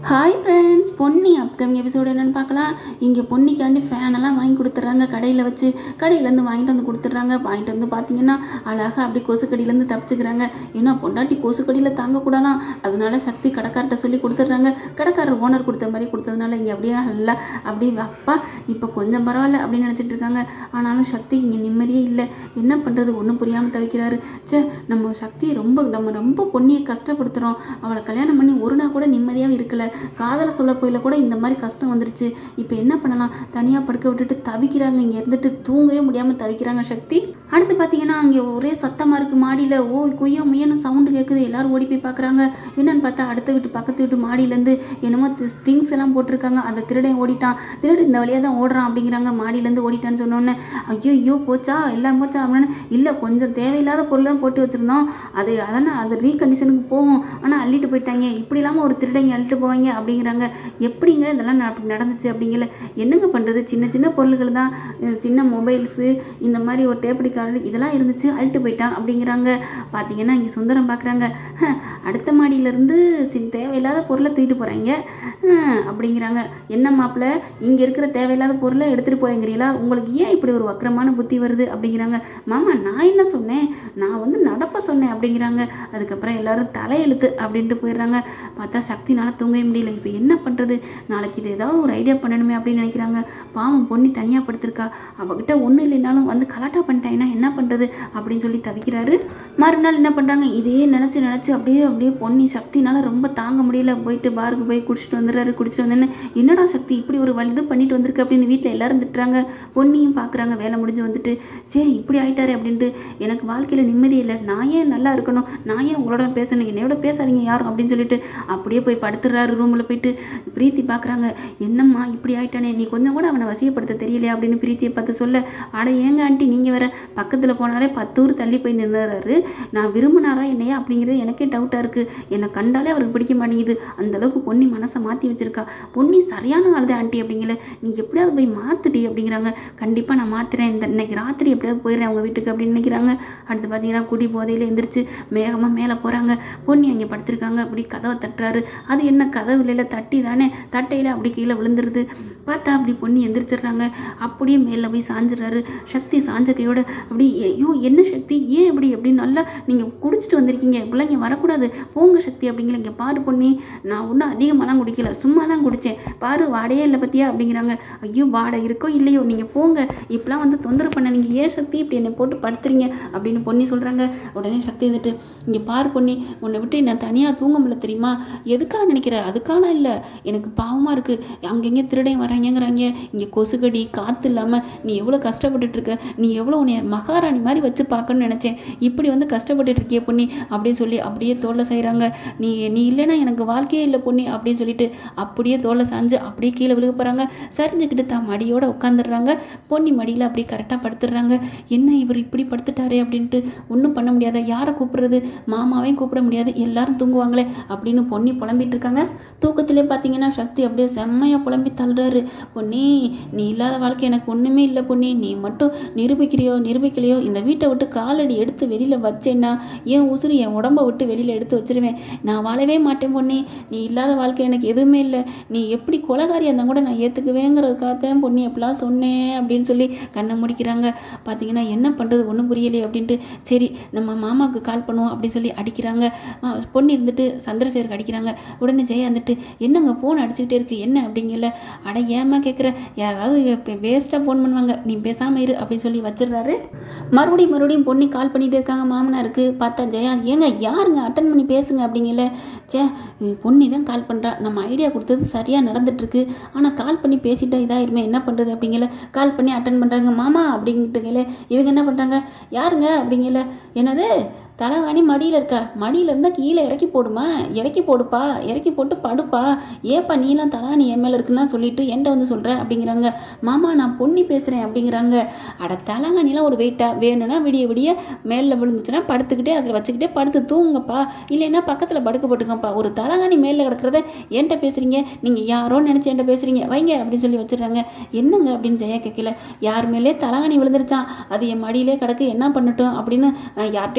hi friends Ponni upcoming episode என்னென்னு பார்க்கலாம் இங்கே பொன்னிக்காண்டி ஃபேனெல்லாம் வாங்கி கொடுத்துட்றாங்க கடையில் வச்சு கடையிலேருந்து வாங்கிட்டு வந்து கொடுத்துட்றாங்க வாங்கிட்டு வந்து பார்த்தீங்கன்னா அழகாக அப்படி கொசுக்கடியிலேருந்து தப்பிச்சுக்கிறாங்க ஏன்னா பொண்டாட்டி கொசுக்கடியில் தாங்கக்கூடாதான் அதனால சக்தி கடைக்கார்ட்ட சொல்லி கொடுத்துட்றாங்க கடைக்காரர் ஓனர் கொடுத்த மாதிரி கொடுத்ததுனால இங்கே அப்படியே நல்லா அப்படி அப்பா இப்போ கொஞ்சம் பரவாயில்ல அப்படின்னு நினச்சிட்டு இருக்காங்க ஆனாலும் சக்தி இங்கே நிம்மதியே இல்லை என்ன பண்ணுறது ஒன்றும் புரியாமல் தவிக்கிறாரு ச்சே நம்ம சக்தி ரொம்ப நம்ம ரொம்ப பொன்னியை கஷ்டப்படுத்துகிறோம் அவளை கல்யாணம் பண்ணி ஒரு நாள் கூட நிம்மதியாகவும் இருக்கல காதலை சொல்ல போயில கூட இந்த மாதிரி கஷ்டம் வந்துருச்சு இப்போ என்ன பண்ணலாம் தனியாக படுக்க விட்டுட்டு தவிக்கிறாங்க இங்கே இருந்துட்டு தூங்கவே முடியாமல் தவிக்கிறாங்க சக்தி அடுத்து பார்த்தீங்கன்னா அங்கே ஒரே சத்தமாக இருக்குது மாடியில் ஓ குய்யோ முயன்னு சவுண்டு கேட்குது எல்லாரும் ஓடி போய் பார்க்குறாங்க என்னன்னு பார்த்தா அடுத்த வீட்டு பக்கத்து வீட்டு மாடியிலேருந்து என்னமோ திங்ஸ் எல்லாம் போட்டிருக்காங்க அந்த திருடன் ஓடிட்டான் திருடு இந்த வழியாக தான் ஓடுறான் அப்படிங்கிறாங்க மாடியிலேருந்து ஓடிட்டான்னு சொன்னோன்னே ஐயோ ஐயோ போச்சா எல்லாம் போச்சா அப்படின்னு இல்லை கொஞ்சம் தேவையில்லாத பொருள் தான் போட்டு வச்சுருந்தோம் அது அதானே அது ரீகண்டிஷனுக்கு போகும் ஆனால் அள்ளிட்டு போயிட்டாங்க இப்படி இல்லாமல் ஒரு திருடங்க அள்ளிட்டு போவாங்க அப்படிங்கிறாங்க எப்படிங்க இதெல்லாம் ந- அப்படி நடந்துச்சு அப்படிங்கல என்னங்க பண்ணுறது சின்ன சின்ன பொருள்கள் தான் அஹ் சின்ன மொபைல்ஸு இந்த மாதிரி ஒரு டேப்படி கார்டு இதெல்லாம் இருந்துச்சு அள்ளிட்டு போயிட்டான் அப்படிங்கிறாங்க பார்த்தீங்கன்னா இங்கே சுந்தரம் பார்க்குறாங்க அடுத்த மாடியிலேருந்து சின்ன தேவையில்லாத பொருளை தூக்கிட்டு போகிறாங்க அப்படிங்கிறாங்க என்ன மாப்பிள்ள இங்கே இருக்கிற தேவையில்லாத பொருளை எடுத்துகிட்டு போகிறீங்களா உங்களுக்கு ஏன் இப்படி ஒரு வக்கரமான புத்தி வருது அப்படிங்கிறாங்க மாமா நான் என்ன சொன்னேன் நான் வந்து நடப்ப சொன்னேன் அப்படிங்கிறாங்க அதுக்கப்புறம் எல்லாரும் தலையெழுத்து அப்படின்ட்டு போயிடுறாங்க பார்த்தா சக்தினால தூங்கவே முடியல இப்போ என்ன பண்ணுறது நாளைக்கு இது ஏதாவது ஒரு ஐடியா பண்ணணுமே அப்படின்னு நினைக்கிறாங்க பாவம் பொண்ணி தனியாக படுத்திருக்கா அவகிட்ட ஒன்றும் இல்லைனாலும் வந்து கலாட்டா பண்ணிட்டாங்கன்னா என்ன பண்ணுறது அப்படின்னு சொல்லி தவிக்கிறாரு மறுநாள் என்ன பண்ணுறாங்க இதே நினச்சி நினச்சி அப்படியே அப்படியே பொன்னி சக்தினால ரொம்ப தாங்க முடியல போயிட்டு பாருக்கு போய் குடிச்சிட்டு வந்துடுறாரு குடிச்சிட்டு வந்தோன்னே என்னடா சக்தி இப்படி ஒரு வலுது பண்ணிட்டு வந்திருக்கு அப்படின்னு வீட்டில் எல்லாரும் திட்டுறாங்க பொன்னியும் பார்க்குறாங்க வேலை முடிஞ்சு வந்துட்டு சே இப்படி ஆயிட்டாரு அப்படின்ட்டு எனக்கு வாழ்க்கையில் நிம்மதி இல்லை நான் ஏன் நல்லா இருக்கணும் நான் ஏன் உங்களோட பேசணும் என்னையோட பேசாதீங்க யாரும் அப்படின்னு சொல்லிட்டு அப்படியே போய் படுத்துடுறாரு ரூமில் போயிட்டு பிரீத்தி பார்க்குறாங்க என்னம்மா இப்படி ஆயிட்டானே நீ கொஞ்சம் கூட அவனை வசியப்படுத்த தெரியலையா அப்படின்னு பிரீத்தியை பார்த்து சொல்ல அட ஏங்க ஆண்டி நீங்கள் வேற பக்கத்தில் போனாலே பத்து ஊர் தள்ளி போய் நின்றுறாரு நான் விரும்பினாரா என்னையா அப்படிங்கிறது எனக்கே டவுட்டாக இருக்குது என்னை கண்டாலே அவருக்கு பிடிக்க மாட்டேங்குது அந்த அளவுக்கு பொன்னி மனசை மாற்றி வச்சிருக்கா பொன்னி சரியான ஆளுதே ஆண்டி அப்படிங்கல நீ எப்படியாவது போய் மாற்றுடி அப்படிங்கிறாங்க கண்டிப்பாக நான் மாத்துறேன் இந்த இன்னைக்கு ராத்திரி எப்படியாவது போயிடுறேன் அவங்க வீட்டுக்கு அப்படின்னு நினைக்கிறாங்க அடுத்து பார்த்தீங்கன்னா குடி போதையில் எந்திரிச்சு வேகமாக மேலே போகிறாங்க பொன்னி அங்கே படுத்திருக்காங்க அப்படி கதவை தட்டுறாரு அது என்ன கதவு இல்லைல்ல தட்டி தானே தட்டையில் அப்படி கீழே விழுந்துருது பார்த்தா அப்படி பொன்னி எந்திரிச்சிடுறாங்க அப்படியே மேலே போய் சாஞ்சிடுறாரு சக்தி சாஞ்ச கையோட அப்படி ஐயோ என்ன சக்தி ஏன் இப்படி அப்படின்னு நல்லா நீங்கள் குடிச்சிட்டு வந்திருக்கீங்க இப்படிலாம் இங்கே வரக்கூடாது போங்க சக்தி அப்படிங்கிற இங்கே பாரு பொண்ணி நான் ஒன்றும் அதிகமாலாம் குடிக்கல சும்மா தான் குடித்தேன் பாரு வாடையே இல்லை பத்தியா அப்படிங்கிறாங்க ஐயோ வாடை இருக்கோ இல்லையோ நீங்கள் போங்க இப்படிலாம் வந்து தொந்தரவு பண்ண நீங்கள் ஏன் சக்தி இப்படி என்னை போட்டு படுத்துறீங்க அப்படின்னு பொன்னி சொல்கிறாங்க உடனே சக்தி வந்துட்டு இங்கே பாரு பொன்னி உன்னை விட்டு நான் தனியாக தூங்க முடியல தெரியுமா எதுக்காக நினைக்கிற அதுக்கான இல்லை எனக்கு பாவமாக இருக்குது அங்கங்கே திருடன் வராங்கங்கிறாங்க இங்கே கொசுகடி காற்று இல்லாமல் நீ எவ்வளோ கஷ்டப்பட்டுட்டு இருக்க நீ எவ்வளோ உன்னை மகாராணி மாதிரி வச்சு பார்க்கணும்னு நினச்சேன் இப்படி வந்து கஷ்டப்பட்டுட்டு இருக்கியே பொண்ணி அப்படின்னு சொல்லி அப்படியே தோலை செய்கிறாங்க நீ நீ இல்லைன்னா எனக்கு வாழ்க்கையே இல்லை பொண்ணி அப்படின்னு சொல்லிட்டு அப்படியே தோலை சாஞ்சு அப்படியே கீழே விழுக போகிறாங்க சரிஞ்சுக்கிட்டு தான் மடியோட உட்காந்துடுறாங்க பொன்னி மடியில் அப்படியே கரெக்டாக படுத்துடுறாங்க என்ன இவர் இப்படி படுத்துட்டாரே அப்படின்ட்டு ஒன்றும் பண்ண முடியாத யாரை கூப்பிடுறது மாமாவையும் கூப்பிட முடியாது எல்லாரும் தூங்குவாங்களே அப்படின்னு பொன்னி புலம்பிட்டு இருக்காங்க தூக்கத்திலே பார்த்தீங்கன்னா சக்தி அப்படியே செம்மையாக புலம்பி தள்ளுறாரு பொன்னி நீ இல்லாத வாழ்க்கை எனக்கு ஒன்றுமே இல்லை பொன்னி நீ மட்டும் நிரூபிக்கிறியோ நிரூபிக்கலையோ இந்த வீட்டை விட்டு காலடி எடுத்து வெளியில் வச்சேன்னா என் உசுறு என் உடம்ப விட்டு வெளியில் எடுத்து வச்சிருவேன் நான் வாழவே மாட்டேன் பொன்னி நீ இல்லாத வாழ்க்கை எனக்கு எதுவுமே இல்லை நீ எப்படி கொலகாரியாக இருந்தால் கூட நான் ஏற்றுக்குவேங்கிறதுக்காகத்தான் பொன்னி எப்படிலாம் சொன்னேன் அப்படின்னு சொல்லி கண்ணை முடிக்கிறாங்க பார்த்தீங்கன்னா என்ன பண்ணுறது ஒன்றும் புரியலையே அப்படின்ட்டு சரி நம்ம மாமாவுக்கு கால் பண்ணுவோம் அப்படின்னு சொல்லி அடிக்கிறாங்க ஆ, பொண்ணு இருந்துட்டு சந்திரசேகருக்கு அடிக்கிறாங்க உடனே ஜெயா வந்துட்டு என்னங்க ஃபோன் அடிச்சுக்கிட்டே இருக்கு என்ன அப்படிங்கல அட ஏமா கேட்குற யாராவது வேஸ்ட்டாக ஃபோன் பண்ணுவாங்க நீ பேசாமல் இரு அப்படின்னு சொல்லி வச்சிடுறாரு மறுபடியும் மறுபடியும் பொண்ணு கால் பண்ணிட்டு இருக்காங்க மாமனாருக்கு பார்த்தா ஜெயா ஏங்க யாருங்க அட்டன் பண்ணி பேசுங்க அப்படிங்கல சே பொண்ணு தான் கால் பண்ணுறா நம்ம ஐடியா கொடுத்தது சரியாக நடந்துட்டுருக்கு ஆனால் கால் பண்ணி பேசிட்டா இதாயிருமே என்ன பண்ணுறது அப்படிங்கல கால் பண்ணி அட்டன் பண்ணுறாங்க மாமா அப்படின்ட்டுங்கள இவங்க என்ன பண்ணுறாங்க யாருங்க அப்படிங்கல என்னது தலைவாணி மடியில் இருக்கா மடியில் இருந்தால் கீழே இறக்கி போடுமா இறக்கி போடுப்பா இறக்கி போட்டு படுப்பா ஏப்பா நீலாம் தலாணி என் மேலே இருக்குன்னா சொல்லிட்டு என்கிட்ட வந்து சொல்கிற அப்படிங்கிறாங்க மாமா நான் பொன்னி பேசுகிறேன் அப்படிங்கிறாங்க அட தலகாணிலாம் ஒரு வெயிட்டா வேணும்னா விடிய விடிய மேலே விழுந்துச்சுன்னா படுத்துக்கிட்டே அதில் வச்சுக்கிட்டே படுத்து தூங்குங்கப்பா இல்லைன்னா பக்கத்தில் படுக்க போட்டுங்கப்பா ஒரு தலகாணி மேலே கிடக்கிறத என்கிட்ட பேசுகிறீங்க நீங்கள் யாரோ நினச்சி என்கிட்ட பேசுகிறீங்க வைங்க அப்படின்னு சொல்லி வச்சிடுறாங்க என்னங்க அப்படின்னு ஜெயா கேட்கல யார் மேலே தலகாணி விழுந்துருச்சான் அது என் மடியிலே கிடக்கு என்ன பண்ணட்டும் அப்படின்னு அஹ், யார்கிட்டயோ கேட்டுக்கிட்டு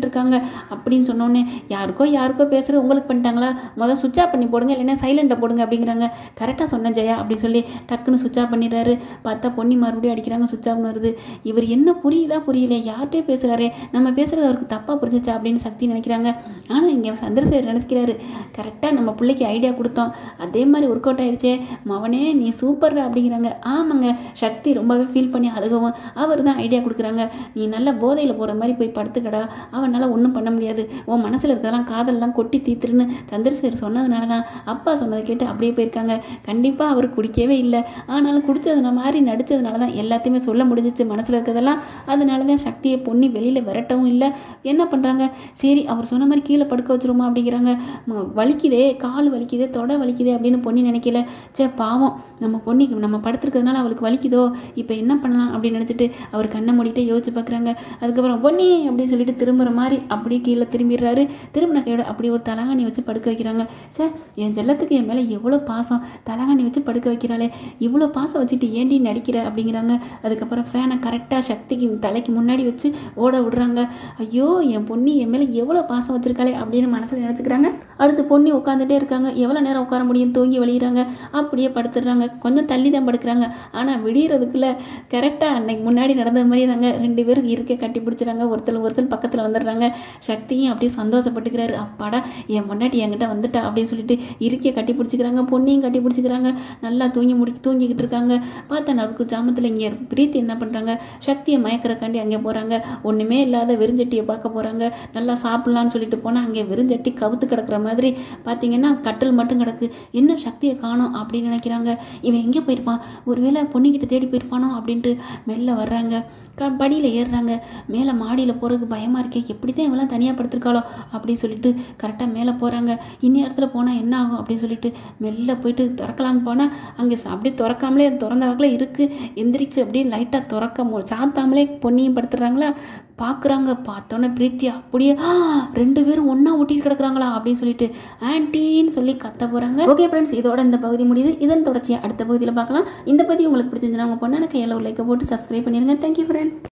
பண்ணிட்டு இருக்காங்க அப்படின்னு சொன்னோன்னே யாருக்கோ யாருக்கோ பேசுகிறது உங்களுக்கு பண்ணிட்டாங்களா முதல் சுவிட்ச் ஆஃப் பண்ணி போடுங்க இல்லைன்னா சைலண்ட்டை போடுங்க அப்படிங்கிறாங்க கரெக்டாக சொன்னேன் ஜெயா அப்படின்னு சொல்லி டக்குன்னு சுவிட்ச் ஆஃப் பண்ணிடுறாரு பார்த்தா பொன்னி மறுபடியும் அடிக்கிறாங்க சுவிட்ச் ஆஃப்னு வருது இவர் என்ன புரியுதா புரியல யார்கிட்டயே பேசுகிறாரே நம்ம பேசுகிறது அவருக்கு தப்பாக புரிஞ்சிச்சா அப்படின்னு சக்தி நினைக்கிறாங்க ஆனால் இங்கே சந்திரசேகர் நினைக்கிறாரு கரெக்டாக நம்ம பிள்ளைக்கு ஐடியா கொடுத்தோம் அதே மாதிரி ஒர்க் அவுட் ஆயிடுச்சே மவனே நீ சூப்பர் அப்படிங்கிறாங்க ஆமாங்க சக்தி ரொம்பவே ஃபீல் பண்ணி அழுகவும் அவர் தான் ஐடியா கொடுக்குறாங்க நீ நல்ல போதையில் போகிற மாதிரி போய் படுத்துக்கடா அவனால் ஒன்றும் பண்ண முடியாது உன் மனசில் இருக்கிறதெல்லாம் காதல்லாம் கொட்டி தீத்துருன்னு சந்திரசேகர் சொன்னதுனால தான் அப்பா சொன்னதை கேட்டு அப்படியே போயிருக்காங்க கண்டிப்பாக அவர் குடிக்கவே இல்லை ஆனாலும் குடிச்சதுன மாதிரி நடித்ததுனால தான் எல்லாத்தையுமே சொல்ல முடிஞ்சிச்சு மனசில் இருக்கிறதெல்லாம் அதனால தான் சக்தியை பொண்ணி வெளியில் விரட்டவும் இல்லை என்ன பண்ணுறாங்க சரி அவர் சொன்ன மாதிரி கீழே படுக்க வச்சிருமா அப்படிங்கிறாங்க ம- வலிக்குதே கால் வலிக்குதே தொடை வலிக்குதே அப்படின்னு பொண்ணி நினைக்கல சே பாவம் நம்ம பொண்ணிக்கு நம்ம படுத்துருக்கிறதுனால அவளுக்கு வலிக்குதோ இப்போ என்ன பண்ணலாம் அப்படின்னு நினச்சிட்டு அவர் கண்ணை மூடிட்டு யோசிச்சு பார்க்குறாங்க அதுக்கப்புறம் பொன்னி அப்படின்னு சொல்லிட்டு திரும்புகிற மாதிரி அப்படியே கீழே திரும்பிடுறாரு திரும்பின கையோட அப்படி ஒரு தலகாணி வச்சு படுக்க வைக்கிறாங்க சே என் செல்லத்துக்கு என் மேலே எவ்வளோ பாசம் தலகாணி வச்சு படுக்க வைக்கிறாளே இவ்வளோ பாசம் வச்சுட்டு ஏண்டி நடிக்கிற அப்படிங்கிறாங்க அதுக்கப்புறம் ஃபேனை கரெக்டாக சக்திக்கு தலைக்கு முன்னாடி வச்சு ஓட விடுறாங்க ஐயோ என் பொண்ணி என் மேலே எவ்வளோ பாசம் வச்சிருக்காளே அப்படின்னு மனசில் நினச்சிக்கிறாங்க அடுத்து பொண்ணி உட்காந்துட்டே இருக்காங்க எவ்வளோ நேரம் உட்கார முடியும் தூங்கி வழியிறாங்க அப்படியே படுத்துடுறாங்க கொஞ்சம் தள்ளி தான் படுக்கிறாங்க ஆனால் விடியறதுக்குள்ளே கரெக்டாக அன்னைக்கு முன்னாடி நடந்த மாதிரி தாங்க ரெண்டு பேரும் இருக்க கட்டி பிடிச்சிறாங்க ஒருத்தர் ஒருத்தர் பக்கத்தில் வந்துடுறாங்க சக்தியும் அப்படியே சந்தோஷப்பட்டுக்கிறாரு அப்பாடா என் பொண்டாட்டி என்கிட்ட வந்துட்டா அப்படின்னு சொல்லிட்டு இருக்கையை கட்டி பிடிச்சிக்கிறாங்க பொண்ணையும் கட்டி பிடிச்சிக்கிறாங்க நல்லா தூங்கி முடி தூங்கிக்கிட்டு இருக்காங்க பார்த்தா நடுக்கு ஜாமத்தில் இங்கே பிரீத்தி என்ன பண்ணுறாங்க சக்தியை மயக்கிறக்காண்டி அங்கே போகிறாங்க ஒன்றுமே இல்லாத வெறுஞ்சட்டியை பார்க்க போகிறாங்க நல்லா சாப்பிட்லான்னு சொல்லிட்டு போனால் அங்கே வெறுஞ்சட்டி கவுத்து கிடக்குற மாதிரி பார்த்தீங்கன்னா கட்டில் மட்டும் கிடக்கு என்ன சக்தியை காணோம் அப்படின்னு நினைக்கிறாங்க இவன் எங்கே போயிருப்பான் ஒருவேளை பொண்ணுக்கிட்ட தேடி போயிருப்பானோ அப்படின்ட்டு மெல்ல வர்றாங்க க படியில் ஏறுறாங்க மேலே மாடியில் போகிறதுக்கு பயமாக இருக்கே எப்படி தான் இவெல்லாம் தனியாக படுத்திருக்காளோ அப்படின்னு சொல்லிட்டு கரெக்டாக மேலே போகிறாங்க இந்நேரத்தில் போனால் என்ன ஆகும் அப்படின்னு சொல்லிட்டு மெல்ல போயிட்டு திறக்கலாம்னு போனால் அங்கே ச- அப்படியே திறக்காமலே திறந்த வகையில் இருக்குது எந்திரிச்சு அப்படியே லைட்டாக திறக்க மு சாத்தாமலே பொன்னியும் படுத்துடுறாங்களா பார்க்குறாங்க பார்த்தோன்னே பிரீத்தி அப்படியே "ஆ, ரெண்டு பேரும் ஒன்றா ஒட்டிட்டு கிடக்குறாங்களா அப்படின்னு சொல்லிட்டு ஆன்ட்டின்னு சொல்லி கத்த போகிறாங்க ஓகே ஃப்ரெண்ட்ஸ் இதோட இந்த பகுதி முடியுது இதன் தொடர்ச்சியை அடுத்த பகுதியில் பார்க்கலாம் இந்த பகுதி உங்களுக்கு பிடிச்சிருந்துச்சுன்னா உங்கள் பொண்ணான கையில் ஒரு லைக்கை போட்டு சப்ஸ்கிரைப் பண்ணிடுங்க தேங்க்யூ ஃப்ரெண்ட்ஸ்